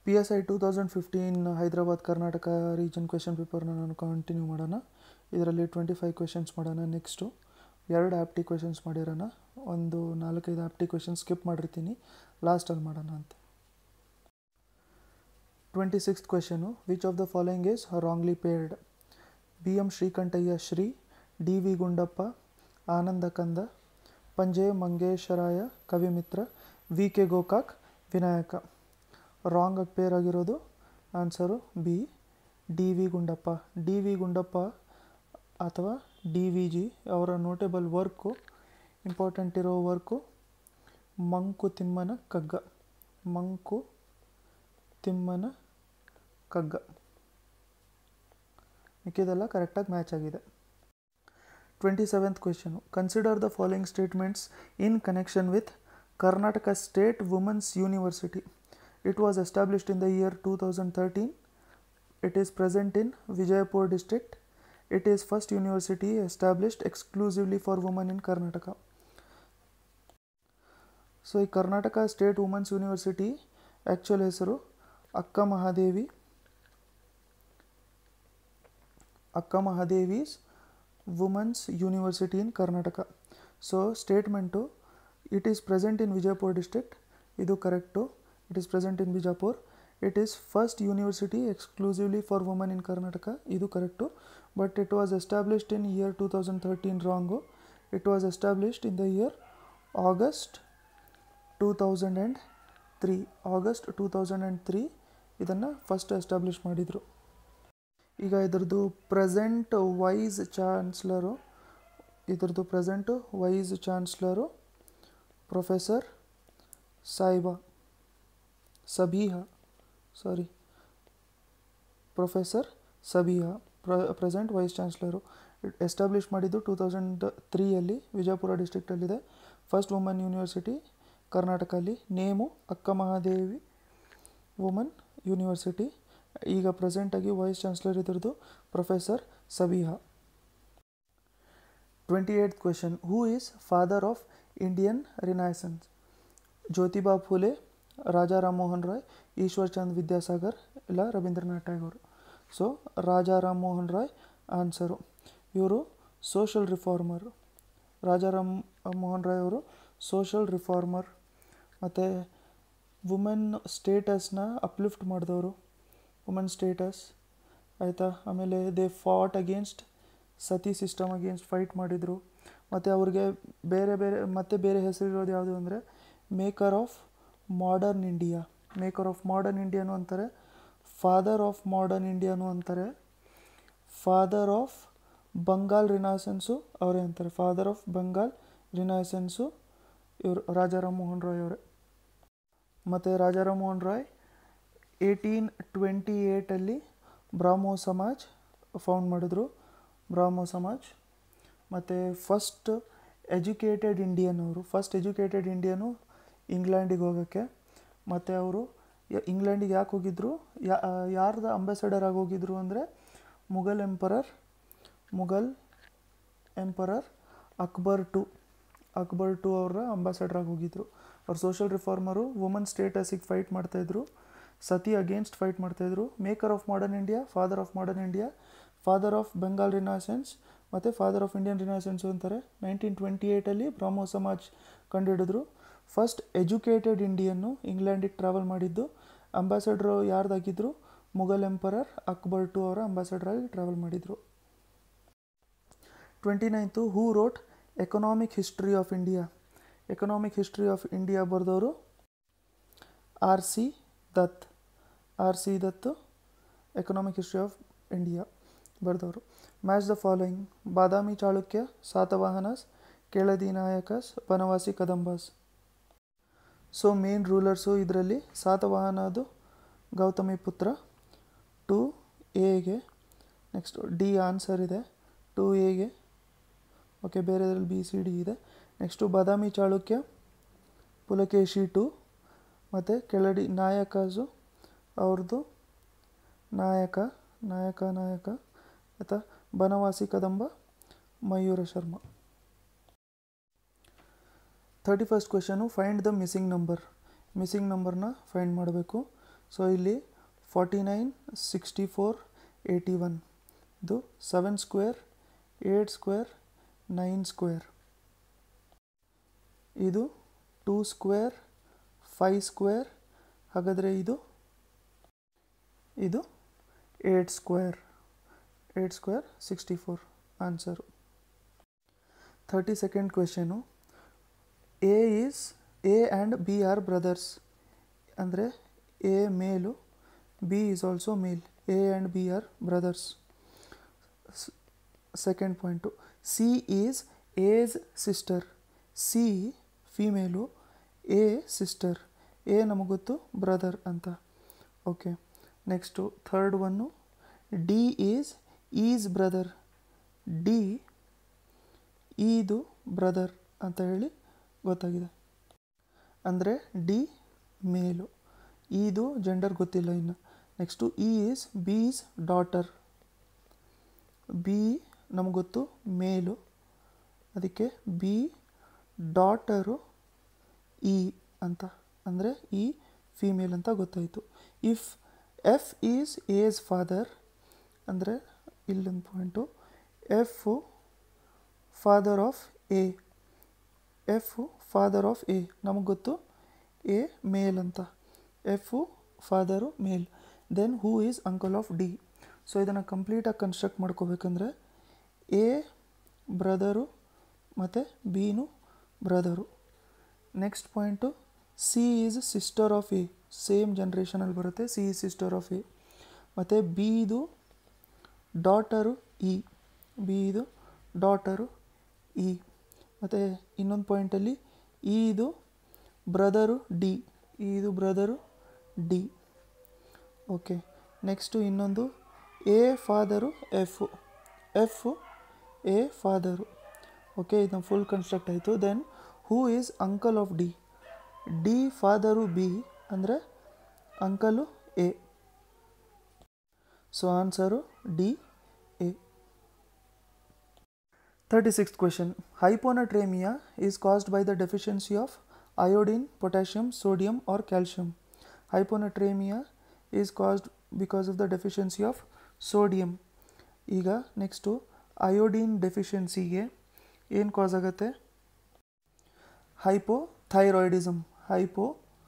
P S I two thousand fifteen Hyderabad Karnataka region question ಪೇಪರ್ನ ನಾನು continue ಮಾಡೋಣ ಇದರಲ್ಲಿ ಟ್ವೆಂಟಿ ಫೈವ್ ಕ್ವೆಶನ್ಸ್ ಮಾಡೋಣ ನೆಕ್ಸ್ಟು ಎರಡು ಆ್ಯಪ್ಟಿ ಕ್ವೆಶನ್ಸ್ ಮಾಡಿರೋಣ ಒಂದು ನಾಲ್ಕೈದು ಆ್ಯಪ್ಟಿ ಕ್ವೆಶನ್ಸ್ ಸ್ಕಿಪ್ ಮಾಡಿರ್ತೀನಿ ಲಾಸ್ಟಲ್ಲಿ ಮಾಡೋಣ ಅಂತ twenty sixth question which of the following is wrongly paired B M Srikantaiah Shri D V Gundappa Ananda Kanda Panje Mangesharaya Kavimitra V K Gokak Vinayaka wrong pair ಆಗಿರೋದು answer B D V Gundappa D V Gundappa ಅಥವಾ ಡಿ ವಿ ಜಿ ಅವರ ನೋಟೇಬಲ್ ವರ್ಕು ಇಂಪಾರ್ಟೆಂಟ್ ಇರೋ work Manku Thimmana Kagga Manku Thimmana Kagga ಮಿಕ್ಕಿದೆಲ್ಲ ಕರೆಕ್ಟಾಗಿ match ಆಗಿದೆ twenty seventh question consider the following statements in connection with Karnataka state women's university it was established in the year two thousand thirteen it is present in Vijayapura district it is first university established exclusively for woman in Karnataka so ಈ Karnataka state women's university actual ಹೆಸರು Akka Mahadevi Akka Mahadevi's women's university in Karnataka so statement it is present in Vijayapura district ಇದು correct it is present in Bijapur it is first university exclusively for woman in Karnataka ಇದು correct but it was established in year two thousand thirteen wrong it was established in the year August two thousand and three August two thousand and three ಇದನ್ನು first establish ಮಾಡಿದರು ಈಗ ಇದ್ರದ್ದು present vice chancellor ಇದ್ರದ್ದು present vice chancellor professor ಸಾಯಿಬಾ Sabiha sorry professor Sabiha ಪ್ರ present vice chancellor establish ಮಾಡಿದ್ದು two thousand ತ್ರೀಯಲ್ಲಿ ವಿಜಯಪುರ ಡಿಸ್ಟ್ರಿಕ್ಟಲ್ಲಿದೆ ಫಸ್ಟ್ ವುಮನ್ ಯೂನಿವರ್ಸಿಟಿ ಕರ್ನಾಟಕಲ್ಲಿ name Akka Mahadevi woman university ಈಗ ಪ್ರೆಸೆಂಟಾಗಿ ವೈಸ್ ಚಾನ್ಸ್ಲರ್ ಇದ್ರದ್ದು professor Sabiha twenty eighth question who is father of Indian renaissance Jyotiba Phule Raja Ram Mohan Roy Ishwar Chand Vidyasagar ಇಲ್ಲ ರವೀಂದ್ರನಾಥ್ ಟ್ಯಾಗೋರ್ ಸೊ ರಾಜಾ ರಾಮ್ ಮೋಹನ್ ರಾಯ್ ಆನ್ಸರು ಇವರು ಸೋಷಲ್ ರಿಫಾರ್ಮರ್ ರಾಜಾ ರಾಮ್ ಮೋಹನ್ ರಾಯ್ ಅವರು ಸೋಷಲ್ ರಿಫಾರ್ಮರ್ ಮತ್ತು ವುಮೆನ್ ಸ್ಟೇಟಸ್ನ ಅಪ್ಲಿಫ್ಟ್ ಮಾಡಿದವರು ವುಮೆನ್ ಸ್ಟೇಟಸ್ ಆಯಿತಾ ಆಮೇಲೆ they fought against sati system against fight ಮಾಡಿದರು ಮತ್ತು ಅವ್ರಿಗೆ ಬೇರೆ ಬೇರೆ ಮತ್ತೆ ಬೇರೆ ಹೆಸರಿರೋದು ಯಾವುದು ಅಂದರೆ maker of modern India maker of modern ಇಂಡಿಯಾನು ಅಂತಾರೆ ಫಾದರ್ ಆಫ್ ಮಾಡರ್ನ್ ಇಂಡಿಯಾನು ಅಂತಾರೆ ಫಾದರ್ ಆಫ್ ಬಂಗಾಲ್ ರಿನಾಸೆನ್ಸು ಅವರೇ ಅಂತಾರೆ ಫಾದರ್ ಆಫ್ ಬಂಗಾಲ್ ರಿನಾಸೆನ್ಸು ಇವರು ರಾಜಾರಾಮ್ ಮೋಹನ್ ರಾಯ್ ಅವರೇ ಮತ್ತು ರಾಜಾರಾಮ್ ಮೋಹನ್ ರಾಯ್ ಏಯ್ಟೀನ್ ಟ್ವೆಂಟಿ ಏಯ್ಟಲ್ಲಿ ಬ್ರಾಹ್ಮೋ ಸಮಾಜ್ ಫೌಂಡ್ ಮಾಡಿದ್ರು ಬ್ರಾಹ್ಮೋ ಸಮಾಜ್ ಮತ್ತು ಫಸ್ಟ್ ಎಜುಕೇಟೆಡ್ ಇಂಡಿಯನ್ ಅವರು ಫಸ್ಟ್ ಎಜುಕೇಟೆಡ್ ಇಂಡಿಯನು ಇಂಗ್ಲೆಂಡಿಗೆ ಹೋಗೋಕ್ಕೆ ಮತ್ತು ಅವರು ಇಂಗ್ಲೆಂಡಿಗೆ ಯಾಕೆ ಹೋಗಿದ್ರು ಯಾ ಯಾರ್ದು ಅಂಬಾಸಡರ್ ಆಗಿ ಹೋಗಿದ್ರು ಅಂದರೆ Mughal emperor Mughal emperor Akbar two Akbar two ಅವರ ಅಂಬಾಸಡರ್ ಆಗಿ ಹೋಗಿದ್ರು ಅವ್ರು ಸೋಷಲ್ ರಿಫಾರ್ಮರು ವುಮನ್ ಸ್ಟೇಟಸಿಗೆ ಫೈಟ್ ಮಾಡ್ತಾಯಿದ್ರು ಸತಿ ಅಗೇನ್ಸ್ಟ್ ಫೈಟ್ ಮಾಡ್ತಾಯಿದ್ರು maker of modern India father of modern India father of Bengal renaissance ಮತ್ತು ಫಾದರ್ ಆಫ್ ಇಂಡಿಯನ್ ರಿನಾಸೆನ್ಸು ಅಂತಾರೆ ನೈನ್ಟೀನ್ ಟ್ವೆಂಟಿ ಏಯ್ಟಲ್ಲಿ ಬ್ರಾಹ್ಮೋ ಸಮಾಜ್ ಕಂಡುಹಿಡಿದ್ರು ಫಸ್ಟ್ ಎಜುಕೇಟೆಡ್ ಇಂಡಿಯನ್ನು ಇಂಗ್ಲೆಂಡಿಗೆ ಟ್ರಾವೆಲ್ ಮಾಡಿದ್ದು ಅಂಬಾಸಡ್ರು ಯಾರ್ದಾಗಿದ್ದರು ಮುಘಲ್ ಎಂಪರರ್ ಅಕ್ಬರ್ ಟು ಅವರ ಅಂಬಾಸಡರ್ ಆಗಿ ಟ್ರಾವೆಲ್ ಮಾಡಿದರು twenty ninth who wrote economic history of India economic history of India ಬರೆದವರು R C Dutt R C Dutt economic history of India ಬರೆದವರು match the following Badami Chalukya Satavahanas Keladi Nayakas Banavasi Kadambas so main rulers ಇದರಲ್ಲಿ ಸಾತವಾಹನದು Gautami Putra two ಎಗೆ next D answer ಇದೆ two ಎಗೆ okay ಬೇರೆದ್ರಲ್ಲಿ B C D ಇದೆ next Badami Chalukya Pulakeshi two ಮತ್ತು ಕೆಳಡಿ ನಾಯಕಸು ಅವ್ರದ್ದು ನಾಯಕ ನಾಯಕ ನಾಯಕ ಆಯಿತಾ Banavasi Kadamba Mayura Sharma thirty first question find the missing number missing ನಂಬರ್ನ ಫೈಂಡ್ ಮಾಡಬೇಕು ಸೊ ಇಲ್ಲಿ forty nine sixty four eighty one ಇದು seven square eight square nine square ಇದು ಟೂ ಸ್ಕ್ವೇರ್ ಫೈ ಸ್ಕ್ವೇರ್ ಹಾಗಾದರೆ ಇದು ಇದು eight square eight square sixty four answer thirty second question A is A and B are brothers ಅಂದರೆ A male B is also male A and B are brothers second point C is A's sister C female A sister A ನಮಗೆ ಗೊತ್ತು brother ಅಂತ okay next third one D is is brother D ಈದು brother ಅಂತ ಹೇಳಿ ಗೊತ್ತಾಗಿದೆ ಅಂದರೆ D ಮೇಲು ಈದು ಜೆಂಡರ್ ಗೊತ್ತಿಲ್ಲ ಇನ್ನು next E is B is daughter B ನಮಗೆ ಗೊತ್ತು ಮೇಲು ಅದಕ್ಕೆ ಬಿ ಡಾಟರು ಇ ಅಂತ ಅಂದರೆ ಈ ಫೀಮೇಲ್ ಅಂತ ಗೊತ್ತಾಯಿತು if F is A's father ಅಂದರೆ ಇಲ್ಲೊಂದು point F father of A F father of A ನಮಗೆ ಗೊತ್ತು ಎ ಮೇಲ್ ಅಂತ F father male then who is uncle of D so ಇದನ್ನು ಕಂಪ್ಲೀಟಾಗಿ ಕನ್ಸ್ಟ್ರಕ್ಟ್ ಮಾಡ್ಕೋಬೇಕಂದ್ರೆ ಎ ಬ್ರದರು ಮತ್ತು ಬಿನು brother next point C is sister of A same ಜನ್ರೇಷನಲ್ಲಿ ಬರುತ್ತೆ C is sister of A ಮತ್ತು ಬಿದು ಡಾಟರು ಇ ಬಿದು ಡಾಟರು ಇ ಮತ್ತು ಇನ್ನೊಂದು ಪಾಯಿಂಟಲ್ಲಿ ಇದು ಬ್ರದರು ಡಿ ಇದು ಬ್ರದರು ಡಿ ಓಕೆ ನೆಕ್ಸ್ಟು ಇನ್ನೊಂದು A father F F A father okay ಇದನ್ನು ಫುಲ್ ಕನ್ಸ್ಟ್ರಕ್ಟ್ ಆಯಿತು then who is uncle of D D father B ಅಂದರೆ uncle A so answer D A 36th question hyponatremia is caused by the deficiency of iodine potassium sodium or calcium hyponatremia is caused because of the deficiency of sodium ಈಗ next iodine ಡೆಫಿಷಿಯನ್ಸಿಗೆ ಏನು cause ಆಗುತ್ತೆ hypothyroidism 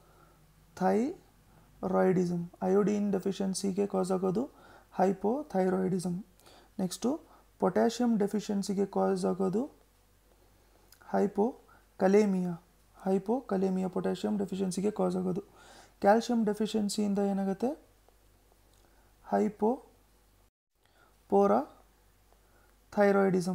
hypothyroidism iodine ಡೆಫಿಷಿಯನ್ಸಿಗೆ cause ಆಗೋದು hypothyroidism next potassium ಡೆಫಿಷಿಯನ್ಸಿಗೆ cause ಆಗೋದು hypokalemia hypokalemia potassium ಡೆಫಿಷಿಯನ್ಸಿಗೆ cause ಆಗೋದು ಕ್ಯಾಲ್ಶಿಯಂ ಡೆಫಿಷಿಯನ್ಸಿಯಿಂದ ಏನಾಗುತ್ತೆ hypoparathyroidism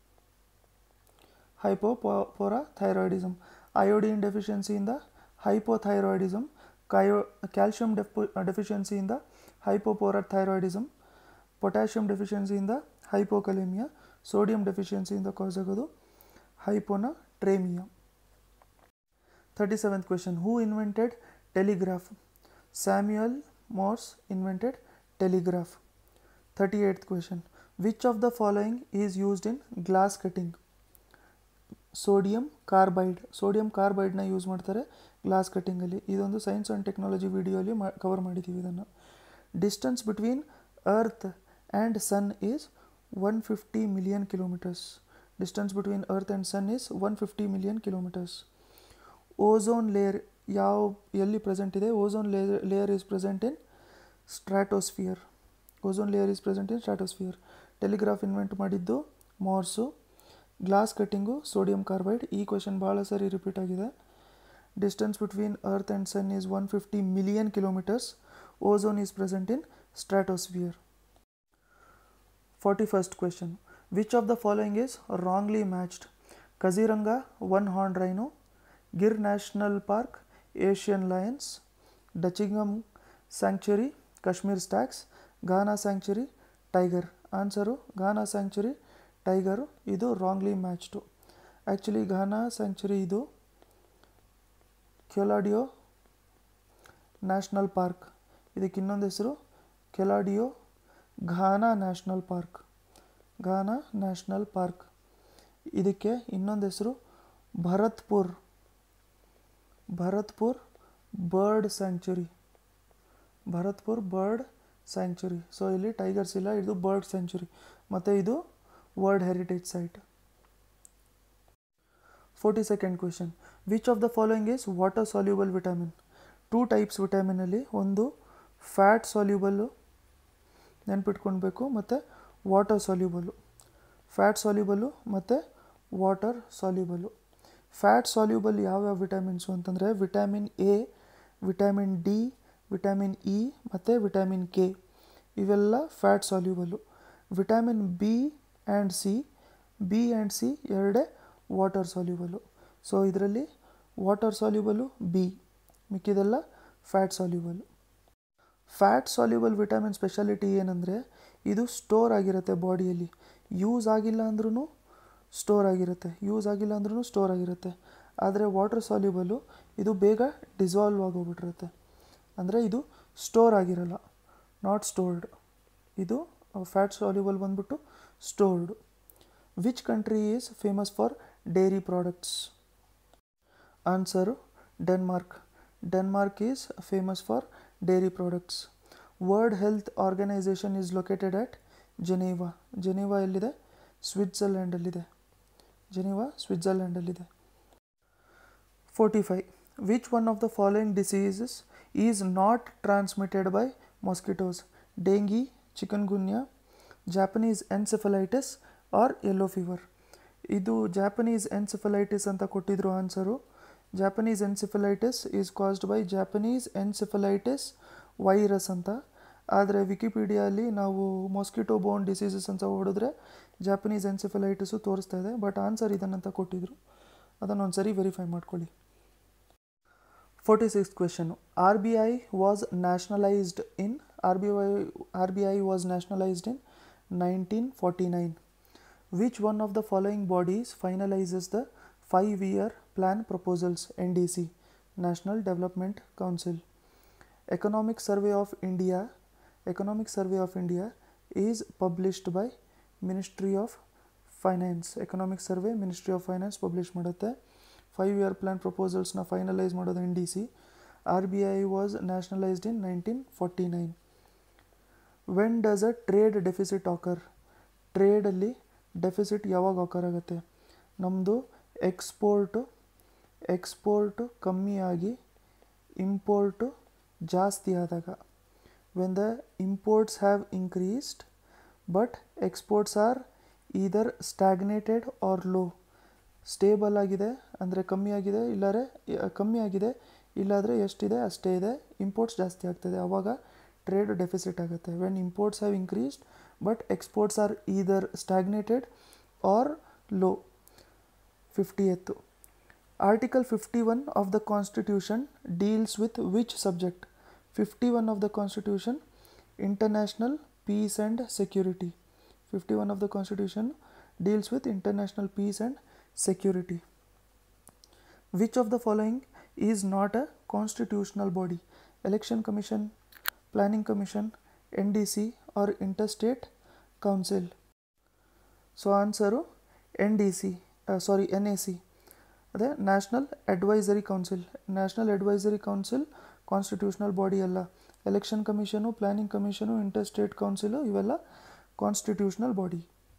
hypoparathyroidism iodine ಡೆಫಿಷಿಯನ್ಸಿಯಿಂದ ಹೈಪೋಥೈರಾಯ್ಡಿಸಮ್ ಕಯೋ ಕ್ಯಾಲ್ಶಿಯಂ ಡೆಫು ಡೆಫಿಷಿಯನ್ಸಿಯಿಂದ ಹೈಪೋಪೋರಾ ಥೈರಾಯ್ಡಿಸಮ್ ಪೊಟ್ಯಾಷಿಯಂ ಡೆಫಿಷಿಯನ್ಸಿಯಿಂದ ಹೈಪೋಕಲೇಮಿಯಾ ಸೋಡಿಯಂ ಡೆಫಿಷಿಯನ್ಸಿಯಿಂದ ಕಾಸ್ ಆಗೋದು hyponatremia thirty seventh question who invented telegraph Samuel Morse invented telegraph thirty eighth question which of the following is used in glass cutting sodium carbide sodium ಕಾರ್ಬೈಡ್ನ use ಮಾಡ್ತಾರೆ glass ಕಟ್ಟಿಂಗಲ್ಲಿ ಇದೊಂದು science and technology ವಿಡಿಯೋಲಿ ಮಾ cover ಮಾಡಿದ್ದೀವಿ ಇದನ್ನು distance between earth and sun is one fifty million kilometres distance between earth and sun is one fifty million kilometres ozone layer ಯಾವ ಎಲ್ಲಿ ಪ್ರೆಸೆಂಟ್ ಇದೆ ozone layer layer is present in stratosphere ozone layer is present in stratosphere telegraph invent ಮಾಡಿದ್ದು Morse glass cutting sodium carbide ಈ question ಭಾಳ ಸರಿ repeat ಆಗಿದೆ distance between earth and sun is one fifty million kilometres ozone is present in stratosphere forty first question which of the following is wrongly matched Kaziranga one horn rhino Gir national park Asian lions Dachigam sanctuary Kashmir stags Ghana sanctuary tiger answer Ghana sanctuary tiger ಇದು wrongly matched actually Ghana sanctuary ಇದು Keoladeo national park ಇದಕ್ಕೆ ಇನ್ನೊಂದು ಹೆಸರು ಕೆಲಾಡಿಯೋ Ghana national park Ghana national park ಇದಕ್ಕೆ ಇನ್ನೊಂದು ಹೆಸರು Bharatpur Bharatpur bird sanctuary Bharatpur bird sanctuary so ಇಲ್ಲಿ tigers ಇಲ್ಲ ಇದು ಬರ್ಡ್ ಸ್ಯಾಂಕ್ಚುರಿ ಮತ್ತು ಇದು world heritage site forty second question which of the following is water soluble vitamin two types ವಿಟಮಿನಲ್ಲಿ ಒಂದು ಫ್ಯಾಟ್ ಸಾಲ್ಯೂಬಲ್ಲು ನೆನ್ಪಿಟ್ಕೊಳ್ಬೇಕು ಮತ್ತು ವಾಟರ್ ಸಾಲ್ಯೂಬಲ್ಲು ಫ್ಯಾಟ್ ಸಾಲ್ಯೂಬಲ್ಲು ಮತ್ತು ವಾಟರ್ ಸಾಲ್ಯೂಬಲ್ಲು ಫ್ಯಾಟ್ ಸಾಲ್ಯೂಬಲ್ ಯಾವ್ಯಾವ ವಿಟಮಿನ್ಸು ಅಂತಂದರೆ vitamin A vitamin D vitamin E ಮತ್ತು vitamin K ಇವೆಲ್ಲ fat soluble vitamin B and C B and C ಎರಡೇ ವಾಟರ್ ಸಾಲ್ಯೂಬಲ್ಲು ಸೊ ಇದರಲ್ಲಿ water soluble B ಮಿಕ್ಕಿದೆಲ್ಲ fat soluble fat soluble vitamin speciality ಏನಂದರೆ ಇದು store ಆಗಿರುತ್ತೆ ಬಾಡಿಯಲ್ಲಿ ಯೂಸ್ ಆಗಿಲ್ಲ ಅಂದ್ರೂ ಸ್ಟೋರ್ ಆಗಿರುತ್ತೆ ಯೂಸ್ ಆಗಿಲ್ಲ ಅಂದ್ರೂ ಸ್ಟೋರ್ ಆಗಿರುತ್ತೆ ಆದರೆ ವಾಟರ್ ಸಾಲ್ಯೂಬಲ್ಲು ಇದು ಬೇಗ ಡಿಸಾಲ್ವ್ ಆಗೋಗ್ಬಿಟ್ಟಿರುತ್ತೆ ಅಂದರೆ ಇದು ಸ್ಟೋರ್ ಆಗಿರಲ್ಲ ನಾಟ್ ಸ್ಟೋರ್ಡ್ ಇದು ಫ್ಯಾಟ್ ಸಾಲ್ಯೂಬಲ್ ಬಂದ್ಬಿಟ್ಟು stored which country is famous for dairy products answer Denmark Denmark is famous for dairy products World Health Organization is located at Geneva Geneva ಎಲ್ಲಿದೆ ಸ್ವಿಟ್ಜರ್ಲ್ಯಾಂಡಲ್ಲಿದೆ Geneva ಸ್ವಿಟ್ಜರ್ಲ್ಯಾಂಡಲ್ಲಿದೆ forty five which one of the following diseases is not transmitted by mosquitoes dengue chikungunya Japanese encephalitis or yellow fever ಇದು Japanese encephalitis ಅಂತ ಕೊಟ್ಟಿದ್ರು answer Japanese encephalitis is caused by Japanese encephalitis virus ಅಂತ ಆದರೆ ವಿಕಿಪೀಡಿಯಲ್ಲಿ ನಾವು mosquito ಬೋನ್ diseases ಅಂತ ಹೊಡೆದ್ರೆ Japanese ಎನ್ಸಿಫಲೈಟಿಸು ತೋರಿಸ್ತಾ ಇದೆ ಬಟ್ ಆನ್ಸರ್ ಇದನ್ನಂತ ಕೊಟ್ಟಿದ್ರು ಅದನ್ನು ಒಂದು ಸರಿ ವೆರಿಫೈ ಮಾಡ್ಕೊಳ್ಳಿ forty six question R B I was nationalised in R B I R B I was nationalised in nineteen forty nine which one of the following bodies finalises the five year plan proposals N D C national development council economic survey of India economic survey of India is published by ministry of finance economic survey ministry of finance publish ಮಾಡುತ್ತೆ five year plan ಪ್ರಪೋಸಲ್ಸ್ನ finalise ಮಾಡೋದು N D C R B I was nationalised in nineteen forty nine when does a trade deficit occur ಟ್ರೇಡಲ್ಲಿ deficit ಯಾವಾಗ occur ಆಗುತ್ತೆ ನಮ್ಮದು export export ಕಮ್ಮಿಯಾಗಿ import ಜಾಸ್ತಿ ಆದಾಗ when the imports have increased but exports are either stagnated or low stable ಆಗಿದೆ ಅಂದರೆ ಕಮ್ಮಿ ಆಗಿದೆ ಇಲ್ಲಾರೆ ಕಮ್ಮಿ ಆಗಿದೆ ಇಲ್ಲಾದರೆ ಎಷ್ಟಿದೆ ಅಷ್ಟೇ ಇದೆ ಇಂಪೋರ್ಟ್ಸ್ ಜಾಸ್ತಿ ಆಗ್ತದೆ ಆವಾಗ ಟ್ರೇಡ್ ಡೆಫಿಸಿಟ್ ಆಗುತ್ತೆ when imports have increased but exports are either stagnated or low fifty ಎತ್ತು article fifty one of the constitution deals with which subject fifty one of the constitution international peace and security fifty one of the constitution deals with international peace and security. Which of the following is not a constitutional body? Election Commission, Planning Commission, NDC or Interstate Council? So answer NDC, uh, sorry NAC. ಅದೇ national advisory council national advisory council constitutional body ಅಲ್ಲ election commission planning commission inter state council ಇವೆಲ್ಲ constitutional body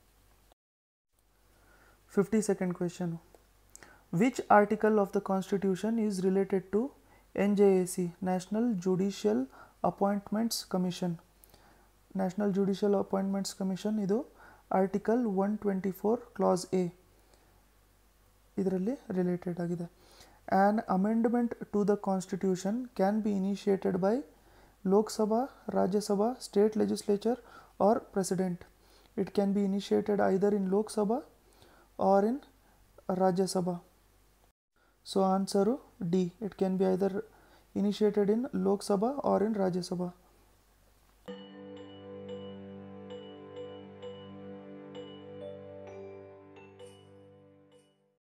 fifty second question which article of the constitution is related to N J A C national judicial appointments commission national judicial appointments commission ಇದು article one twenty four clause A ಇದರಲ್ಲಿ related ಆಗಿದೆ an amendment to the constitution can be initiated by Lok Sabha Rajya Sabha state legislature R president it can be initiated either in Lok Sabha or in Rajya Sabha. So answer D. It can be either initiated in Lok Sabha or in Rajya Sabha.